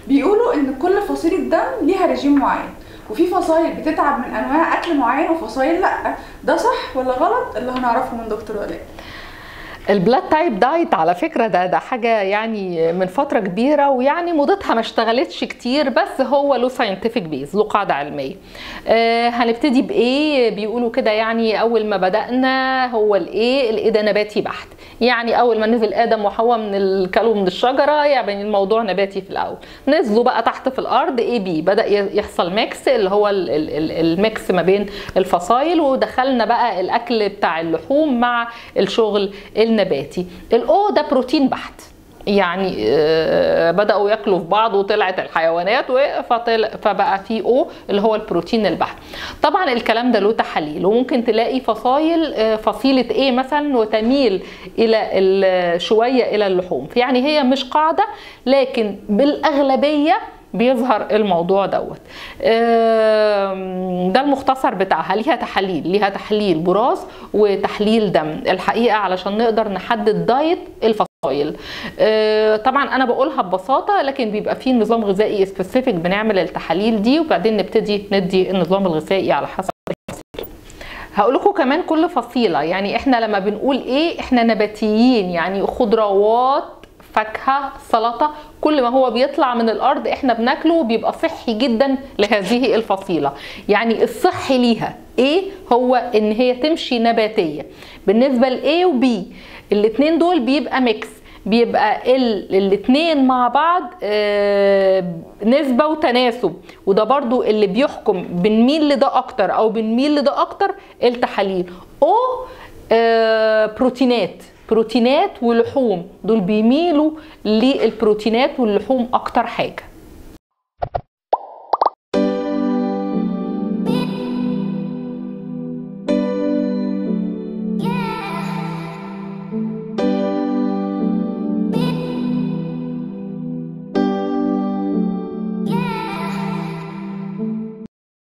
بيقولوا ان كل فصيله دم ليها رجيم معين وفي فصائل بتتعب من انواع اكل معين وفصائل لا ده صح ولا غلط اللي هنعرفه من دكتور ولاء البلاد تايب دايت على فكره ده ده حاجه يعني من فتره كبيره ويعني موضتها ما اشتغلتش كتير بس هو له ساينتفك بيز له قاعده علميه آه هنبتدي بايه بيقولوا كده يعني اول ما بدانا هو الايه الايه ده نباتي بحت يعني اول ما نزل ادم وحواء من الكلوا من الشجره يعني الموضوع نباتي في الاول نزلوا بقى تحت في الارض اي بي بدا يحصل ميكس اللي هو ال- ال- ال- الميكس ما بين الفصائل ودخلنا بقى الاكل بتاع اللحوم مع الشغل النباتي الاو ده بروتين بحت يعني آه، بداوا ياكلوا في بعض وطلعت الحيوانات فطل فبقى في او اللي هو البروتين البحت طبعا الكلام ده له تحاليل وممكن تلاقي فصائل آه، فصيله ايه مثلا وتميل الى ال- شويه الى اللحوم يعني هي مش قاعده لكن بالاغلبيه بيظهر الموضوع دوت آم، ده المختصر بتاعها ليها تحاليل ليها تحليل براز وتحليل دم الحقيقه علشان نقدر نحدد دايت الفصائل آه، طبعا انا بقولها ببساطه لكن بيبقى فيه نظام غذائي سبيسيفيك بنعمل التحاليل دي وبعدين نبتدي ندي النظام الغذائي على حسب هقول لكم كمان كل فصيله يعني احنا لما بنقول ايه احنا نباتيين يعني خضروات فاكهه سلطه كل ما هو بيطلع من الارض احنا بناكله بيبقى صحي جدا لهذه الفصيله يعني الصحي ليها ايه هو ان هي تمشي نباتيه بالنسبه لايه وبي الاثنين دول بيبقى ميكس بيبقى الاثنين مع بعض آه، نسبة وتناسب وده برضو اللي بيحكم بنميل لده اكتر او بنميل لده اكتر التحاليل او آه، بروتينات بروتينات ولحوم دول بيميلوا للبروتينات واللحوم اكتر حاجه